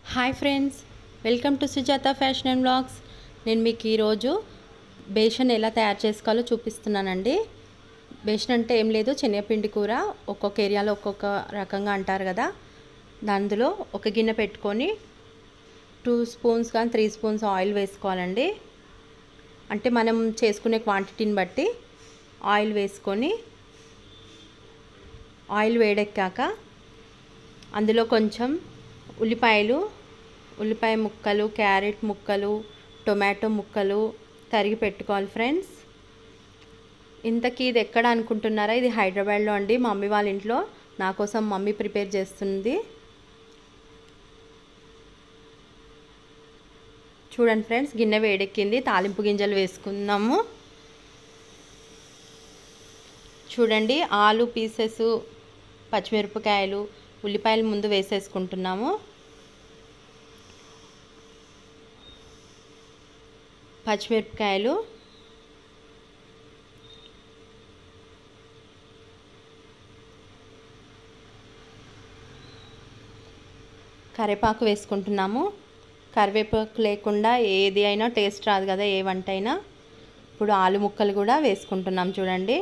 hi friends welcome to Sujatha fashion and blogs నేను మీకు ఈరోజు బేషన్ ఎలా తయారు చేసుకోవాలో చూపిస్తున్నానండి బేషన్ అంటే ఏం లేదు శనగపిండి కూర ఒక్కొక్క ఏరియాలో ఒక్కొక్క రకంగా అంటారు కదా అందులో ఒక గిన్నె పెట్టుకొని టూ స్పూన్స్ కానీ త్రీ స్పూన్స్ ఆయిల్ వేసుకోవాలండి అంటే మనం చేసుకునే క్వాంటిటీని బట్టి ఆయిల్ వేసుకొని ఆయిల్ వేడెక్కాక అందులో కొంచెం ఉల్లిపాయలు ఉల్లిపాయ ముక్కలు క్యారెట్ ముక్కలు టొమాటో ముక్కలు తరిగి పెట్టుకోవాలి ఫ్రెండ్స్ ఇంతకీ ఇది ఎక్కడ అనుకుంటున్నారా ఇది హైదరాబాద్లో అండి మమ్మీ వాళ్ళ ఇంట్లో నా కోసం మమ్మీ ప్రిపేర్ చేస్తుంది చూడండి ఫ్రెండ్స్ గిన్నె వేడెక్కింది తాలింపు గింజలు వేసుకుందాము చూడండి ఆలు పీసెస్ పచ్చిమిరపకాయలు ఉల్లిపాయలు ముందు వేసేసుకుంటున్నాము పచ్చిమిరపకాయలు కరివేపాకు వేసుకుంటున్నాము కరివేపాకు లేకుండా ఏది అయినా టేస్ట్ రాదు కదా ఏ వంట అయినా ఇప్పుడు ఆలు ముక్కలు కూడా వేసుకుంటున్నాం చూడండి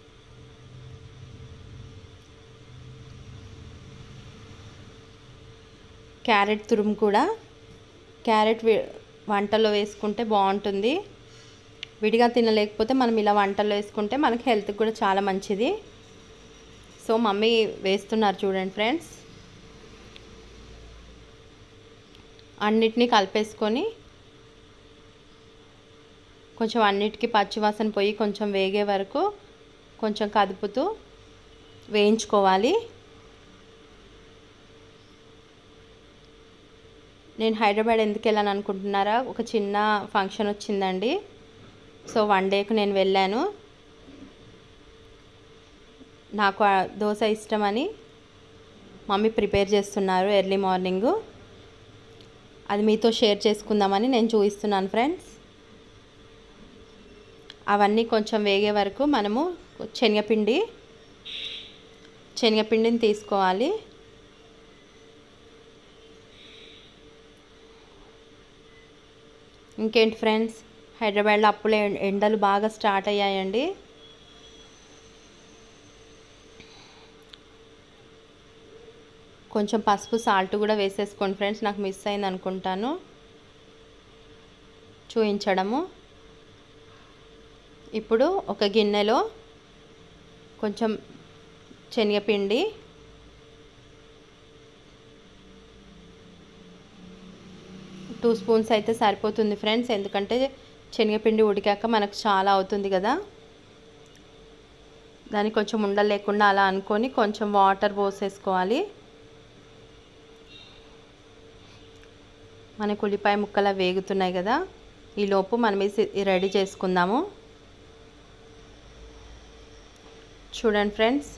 క్యారెట్ తురుము కూడా క్యారెట్ వంటలో వేసుకుంటే బాగుంటుంది విడిగా తినలేకపోతే మనం ఇలా వంటల్లో వేసుకుంటే మనకి హెల్త్కి కూడా చాలా మంచిది సో మమ్మీ వేస్తున్నారు చూడండి ఫ్రెండ్స్ అన్నిటినీ కలిపేసుకొని కొంచెం అన్నిటికీ పచ్చివాసన పోయి కొంచెం వేగే వరకు కొంచెం కదుపుతూ వేయించుకోవాలి నేను హైదరాబాద్ ఎందుకు వెళ్ళాను అనుకుంటున్నారా ఒక చిన్న ఫంక్షన్ వచ్చిందండి సో వన్ డేకు నేను వెళ్ళాను నాకు దోశ ఇష్టమని మమ్మీ ప్రిపేర్ చేస్తున్నారు ఎర్లీ మార్నింగు అది మీతో షేర్ చేసుకుందామని నేను చూపిస్తున్నాను ఫ్రెండ్స్ అవన్నీ కొంచెం వేగే వరకు మనము శనగపిండి శనగపిండిని తీసుకోవాలి ఇంకేంటి ఫ్రెండ్స్ హైదరాబాద్లో అప్పుడే ఎండలు బాగా స్టార్ట్ అయ్యాయండి కొంచెం పసుపు సాల్ట్ కూడా వేసేసుకోండి ఫ్రెండ్స్ నాకు మిస్ అయింది అనుకుంటాను చూయించడము ఇప్పుడు ఒక గిన్నెలో కొంచెం శనగపిండి టూ స్పూన్స్ అయితే సరిపోతుంది ఫ్రెండ్స్ ఎందుకంటే శనగపిండి ఉడికాక మనకు చాలా అవుతుంది కదా దానికి కొంచెం ఉండలు లేకుండా అలా అనుకొని కొంచెం వాటర్ పోసేసుకోవాలి మనకు ఉల్లిపాయ ముక్కలు వేగుతున్నాయి కదా ఈలోపు మనం ఇది రెడీ చేసుకుందాము చూడండి ఫ్రెండ్స్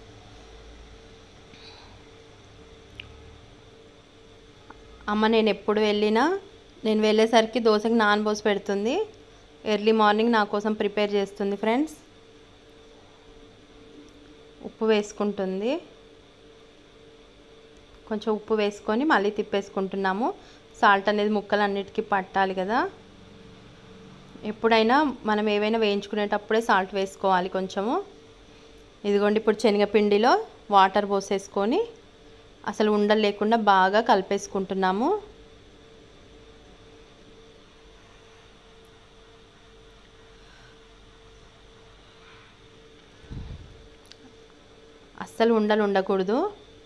అమ్మ నేను ఎప్పుడు వెళ్ళినా నేను వెళ్ళేసరికి దోశకి నాన్ పోసి పెడుతుంది ఎర్లీ మార్నింగ్ నా కోసం ప్రిపేర్ చేస్తుంది ఫ్రెండ్స్ ఉప్పు వేసుకుంటుంది కొంచెం ఉప్పు వేసుకొని మళ్ళీ తిప్పేసుకుంటున్నాము సాల్ట్ అనేది ముక్కలు అన్నిటికీ పట్టాలి కదా ఎప్పుడైనా మనం ఏవైనా వేయించుకునేటప్పుడే సాల్ట్ వేసుకోవాలి కొంచెము ఇదిగోండి ఇప్పుడు శనగపిండిలో వాటర్ పోసేసుకొని అసలు ఉండలు లేకుండా బాగా కలిపేసుకుంటున్నాము అస్సలు ఉండలు ఉండకూడదు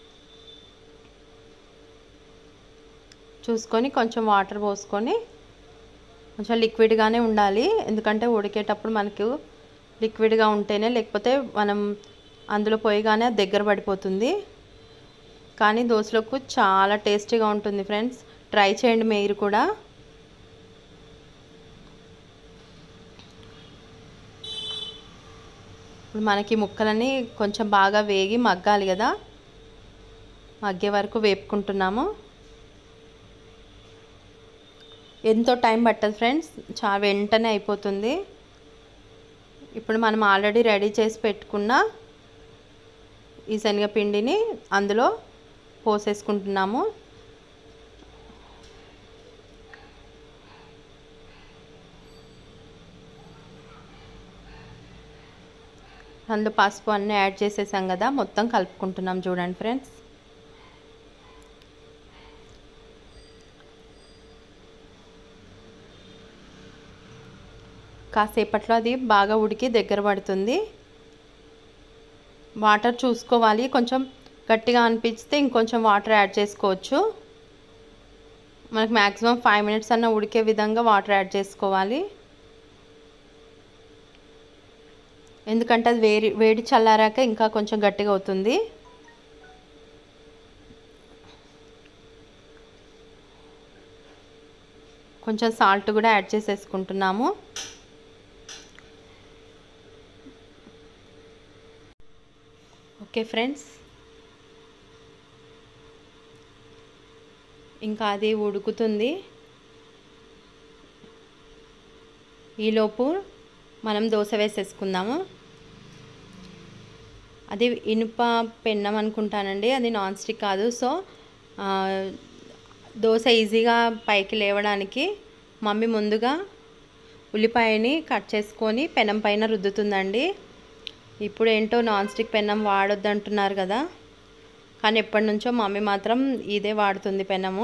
చూసుకొని కొంచెం వాటర్ పోసుకొని కొంచెం లిక్విడ్గానే ఉండాలి ఎందుకంటే ఉడికేటప్పుడు మనకు లిక్విడ్గా ఉంటేనే లేకపోతే మనం అందులో పోయగానే దగ్గర పడిపోతుంది కానీ దోశలకు చాలా టేస్టీగా ఉంటుంది ఫ్రెండ్స్ ట్రై చేయండి మీరు కూడా ఇప్పుడు మనకి ముక్కలని కొంచెం బాగా వేగి మగ్గాలి కదా మగ్గే వరకు వేపుకుంటున్నాము ఎంతో టైం పట్టదు ఫ్రెండ్స్ చా వెంటనే అయిపోతుంది ఇప్పుడు మనం ఆల్రెడీ రెడీ చేసి పెట్టుకున్న ఈ శనగపిండిని అందులో పోసేసుకుంటున్నాము అందులో పసుపు అన్నీ యాడ్ చేసేసాం కదా మొత్తం కలుపుకుంటున్నాం చూడండి ఫ్రెండ్స్ కాసేపట్లో అది బాగా ఉడికి దగ్గర పడుతుంది వాటర్ చూసుకోవాలి కొంచెం గట్టిగా అనిపిస్తే ఇంకొంచెం వాటర్ యాడ్ చేసుకోవచ్చు మనకు మ్యాక్సిమం ఫైవ్ మినిట్స్ అన్న ఉడికే విధంగా వాటర్ యాడ్ చేసుకోవాలి ఎందుకంటే అది వేడి వేడి చల్లారాక ఇంకా కొంచెం గట్టిగా అవుతుంది కొంచెం సాల్ట్ కూడా యాడ్ చేసేసుకుంటున్నాము ఓకే ఫ్రెండ్స్ ఇంకా అది ఉడుకుతుంది ఈలోపు మనం దోశ వేసేసుకుందాము అది ఇనుప పెన్నం అనుకుంటానండి అది నాన్ స్టిక్ కాదు సో దోశ ఈజీగా పైకి లేవడానికి మమ్మీ ముందుగా ఉల్లిపాయని కట్ చేసుకొని పెనం పైన రుద్దుతుందండి ఇప్పుడు ఏంటో నాన్ స్టిక్ పెనం వాడొద్దు అంటున్నారు కదా కానీ ఎప్పటి నుంచో మమ్మీ మాత్రం ఇదే వాడుతుంది పెనము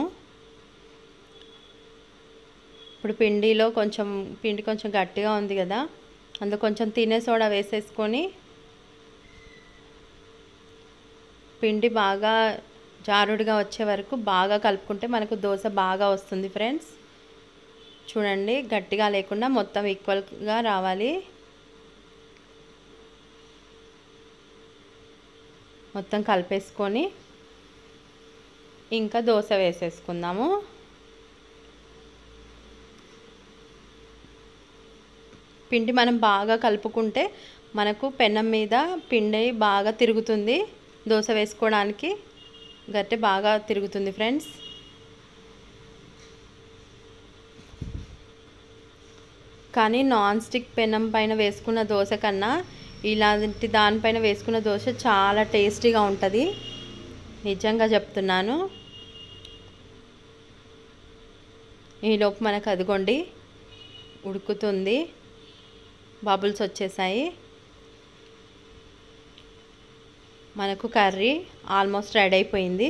ఇప్పుడు పిండిలో కొంచెం పిండి కొంచెం గట్టిగా ఉంది కదా అందులో కొంచెం తినే సోడా వేసేసుకొని పిండి బాగా జారుడుగా వచ్చే వరకు బాగా కలుపుకుంటే మనకు దోశ బాగా వస్తుంది ఫ్రెండ్స్ చూడండి గట్టిగా లేకుండా మొత్తం ఈక్వల్గా రావాలి మొత్తం కలిపేసుకొని ఇంకా దోశ వేసేసుకుందాము పిండి మనం బాగా కలుపుకుంటే మనకు పెనం మీద పిండి బాగా తిరుగుతుంది దోశ వేసుకోవడానికి గట్టి బాగా తిరుగుతుంది ఫ్రెండ్స్ కానీ నాన్ స్టిక్ పెనం పైన వేసుకున్న దోశ కన్నా ఇలాంటి దానిపైన వేసుకున్న దోశ చాలా టేస్టీగా ఉంటుంది నిజంగా చెప్తున్నాను ఈలోపు మనకు అదిగోండి ఉడుకుతుంది బబుల్స్ వచ్చేసాయి మనకు కర్రీ ఆల్మోస్ట్ రెడీ అయిపోయింది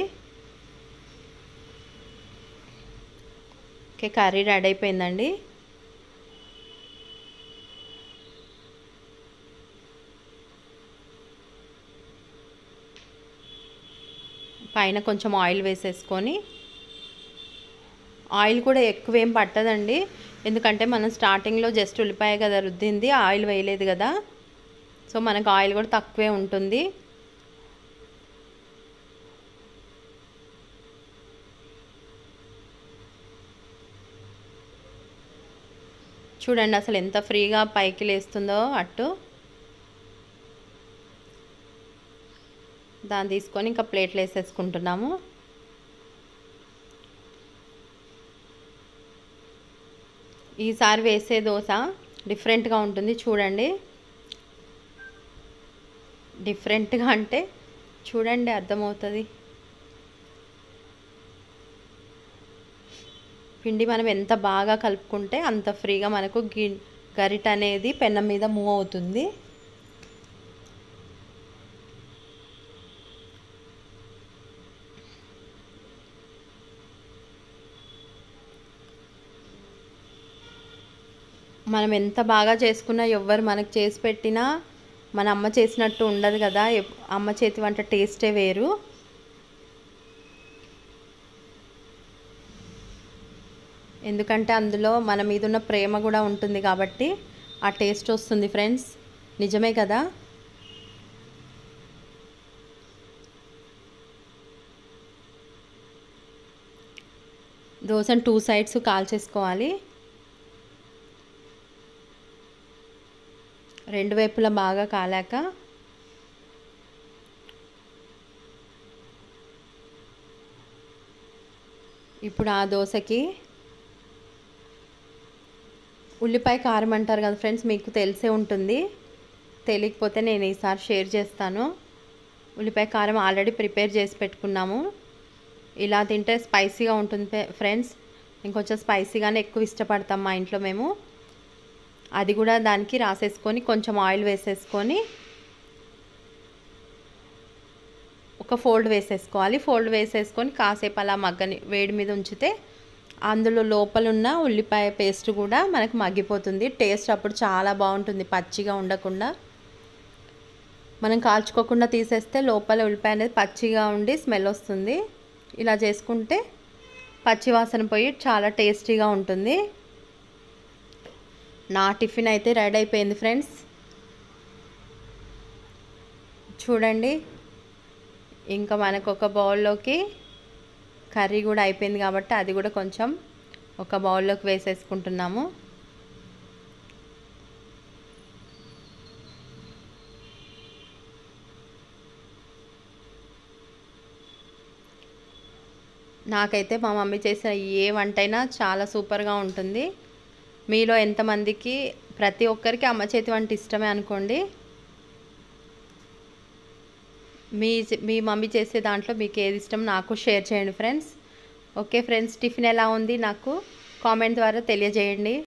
ఓకే కర్రీ రెడీ అయిపోయిందండి పైన కొంచెం ఆయిల్ వేసేసుకొని ఆయిల్ కూడా ఎక్కువ ఏం పట్టదండి ఎందుకంటే మనం స్టార్టింగ్లో జస్ట్ ఉల్లిపాయ కదా రుద్దింది ఆయిల్ వేయలేదు కదా సో మనకు ఆయిల్ కూడా తక్కువే ఉంటుంది చూడండి అసలు ఎంత ఫ్రీగా పైకి లేస్తుందో అట్టు దాన్ని తీసుకొని ఇంకా ప్లేట్లు వేసేసుకుంటున్నాము ఈసారి వేసే దోశ డిఫరెంట్గా ఉంటుంది చూడండి డిఫరెంట్గా అంటే చూడండి అర్థమవుతుంది పిండి మనం ఎంత బాగా కలుపుకుంటే అంత ఫ్రీగా మనకు గి గరిట అనేది పెన్నం మీద మూవ్ అవుతుంది మనం ఎంత బాగా చేసుకున్నా ఎవ్వరు మనకు చేసి పెట్టినా మన అమ్మ చేసినట్టు ఉండదు కదా ఎప్- అమ్మ చేతి వంట టేస్టే వేరు ఎందుకంటే అందులో మన మీద ఉన్న ప్రేమ కూడా ఉంటుంది కాబట్టి ఆ టేస్ట్ వస్తుంది ఫ్రెండ్స్ నిజమే కదా దోశను టూ సైడ్స్ కాల్చేసుకోవాలి రెండు వైపులా బాగా కాలాక ఇప్పుడు ఆ దోశకి ఉల్లిపాయ కారం అంటారు కదా ఫ్రెండ్స్ మీకు తెలిసే ఉంటుంది తెలియకపోతే నేను ఈసారి షేర్ చేస్తాను ఉల్లిపాయ కారం ఆల్రెడీ ప్రిపేర్ చేసి పెట్టుకున్నాము ఇలా తింటే స్పైసీగా ఉంటుంది ఫె- ఫ్రెండ్స్ ఇంకొంచెం స్పైసీగానే ఎక్కువ ఇష్టపడతాం మా ఇంట్లో మేము అది కూడా దానికి రాసేసుకొని కొంచెం ఆయిల్ వేసేసుకొని ఒక ఫోల్డ్ వేసేసుకోవాలి ఫోల్డ్ వేసేసుకొని కాసేపు అలా మగ్గని వేడి మీద ఉంచితే అందులో లోపల ఉన్న ఉల్లిపాయ పేస్ట్ కూడా మనకు మగ్గిపోతుంది టేస్ట్ అప్పుడు చాలా బాగుంటుంది పచ్చిగా ఉండకుండా మనం కాల్చుకోకుండా తీసేస్తే లోపల ఉల్లిపాయ అనేది పచ్చిగా ఉండి స్మెల్ వస్తుంది ఇలా చేసుకుంటే పచ్చి వాసన పోయి చాలా టేస్టీగా ఉంటుంది నా టిఫిన్ అయితే రెడీ అయిపోయింది ఫ్రెండ్స్ చూడండి ఇంకా మనకు ఒక బౌల్లోకి కర్రీ కూడా అయిపోయింది కాబట్టి అది కూడా కొంచెం ఒక బౌల్లోకి వేసేసుకుంటున్నాము నాకైతే మా మమ్మీ చేసిన ఏ వంటైనా చాలా సూపర్గా ఉంటుంది మీలో ఎంతమందికి ప్రతి ఒక్కరికి అమ్మ చేతి వంట ఇష్టమే అనుకోండి మీ మీ మమ్మీ చేసే దాంట్లో మీకు ఏది ఇష్టం నాకు షేర్ చేయండి ఫ్రెండ్స్ ఓకే ఫ్రెండ్స్ టిఫిన్ ఎలా ఉంది నాకు కామెంట్ ద్వారా తెలియజేయండి